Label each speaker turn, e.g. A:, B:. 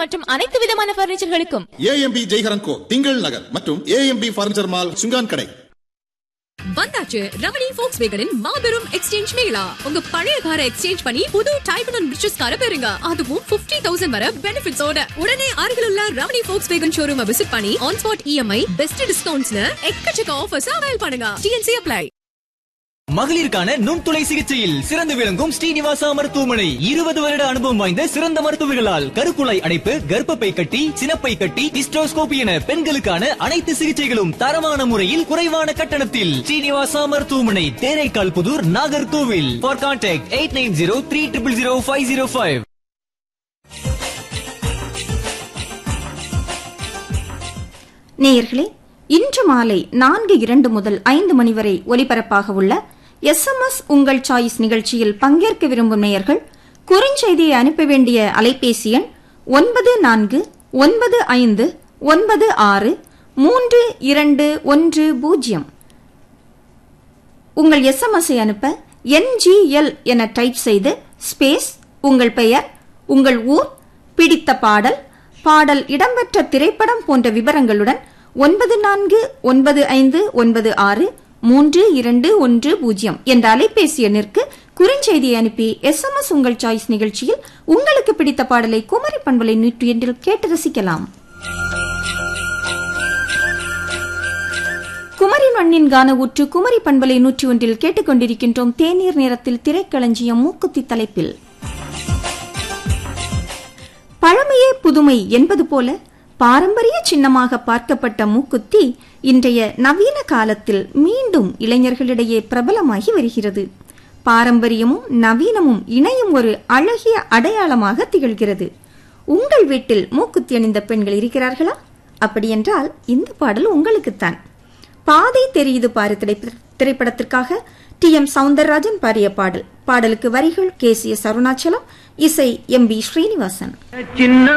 A: மற்றும் அனைத்து விதமான பர்னிச்சர்களுக்கும்
B: ஏஎம்பி ஜெய்ஹரன் கோ திங்கள் நகர் மற்றும் ஏஎம்பி பர்னிச்சர் மால் சுங்கான் கடை
C: வந்தாச்சு ரமணி ஃபோக்ஸ் வேகனின் மாபெரும் எக்ஸ்சேஞ்ச் மேளா உங்க பழைய காரை எக்ஸ்சேஞ்ச் பண்ணி புது டைப் அண்ட் ரிச்சஸ் காரை பெறுங்க அதுவும் 50000 தௌசண்ட் வர பெனிஃபிட்ஸோட உடனே அருகில் உள்ள Ramani Volkswagen showroom visit பண்ணி ஆன் ஸ்பாட் இஎம்ஐ பெஸ்ட் டிஸ்கவுண்ட்ஸ்னு எக்கச்சக்க ஆஃபர்ஸ் அவைல் பண்ணுங்க டிஎன்சி அப்ளை
D: மகளிருக்கான நுண்துளை சிகிச்சையில் சிறந்து விளங்கும் ஸ்ரீனிவாசா மருத்துவமனை இருபது வருட அனுபவம் வாய்ந்த சிறந்த மருத்துவர்களால் கருக்குழாய் அடைப்பு கர்ப்பப்பை கட்டி சினப்பை கட்டி ஹிஸ்டோஸ்கோபி என பெண்களுக்கான அனைத்து சிகிச்சைகளும் தரமான முறையில் குறைவான கட்டணத்தில் ஸ்ரீனிவாசா மருத்துவமனை Theraikal Pudur Nagercoil for contact eight nine zero three triple zero five zero five
E: நேயர்களே இன்று மாலை நான்கு இரண்டு முதல் ஐந்து மணி வரை ஒலிபரப்பாக உள்ள எஸ்எம்எஸ் உங்கள் சாய்ஸ் நிகழ்ச்சியில் பங்கேற்க விரும்பும் நேயர்கள் குறுஞ்செய்தியை அனுப்ப வேண்டிய அலைபேசி எண் ஒன்பது நான்கு ஒன்பது ஐந்து ஒன்பது ஆறு மூன்று இரண்டு ஒன்று பூஜ்ஜியம் உங்கள் எஸ்எம்எஸ்ஐ அனுப்ப என்ஜிஎல் என டைப் செய்து ஸ்பேஸ் உங்கள் பெயர் உங்கள் ஊர் பிடித்த பாடல் பாடல் இடம்பெற்ற திரைப்படம் போன்ற விவரங்களுடன் ஒன்பது நான்கு ஒன்பது ஐந்து ஒன்பது ஆறு மூன்று இரண்டு ஒன்று பூஜ்ஜியம் என்ற அலைபேசி எண்ணிற்கு குறுஞ்செய்தியை அனுப்பி எஸ்எம்எஸ் உங்கள் சாய்ஸ் நிகழ்ச்சியில் உங்களுக்கு பிடித்த பாடலை குமரி பண்பலை நூற்றி ஒன்றில் கேட்டு ரசிக்கலாம் குமரி மண்ணின் கான ஊற்று குமரி பண்பலை நூற்றி ஒன்றில் கேட்டுக்கொண்டிருக்கின்றோம் தேநீர் நேரத்தில் திரைக்களஞ்சியம் மூக்குத்தி தலைப்பில் பழமையே புதுமை என்பது போல பாரம்பரிய சின்னமாக பார்க்கப்பட்ட மூக்குத்தி இன்றைய நவீன காலத்தில் மீண்டும் இளைஞர்களிடையே பிரபலமாகி வருகிறது பாரம்பரியமும் நவீனமும் இணையும் ஒரு அழகிய அடையாளமாக திகழ்கிறது உங்கள் வீட்டில் மூக்குத்தி அணிந்த பெண்கள் இருக்கிறார்களா அப்படியென்றால் இந்த பாடல் உங்களுக்குத்தான் பாதை தெரியுது பாரு திரைப்ப- திரைப்படத்திற்காக டி எம் சவுந்தரராஜன் பாடிய பாடல் பாடலுக்கு வரிகள் கே சி எஸ் அருணாச்சலம் இசை எம் பி ஸ்ரீனிவாசன்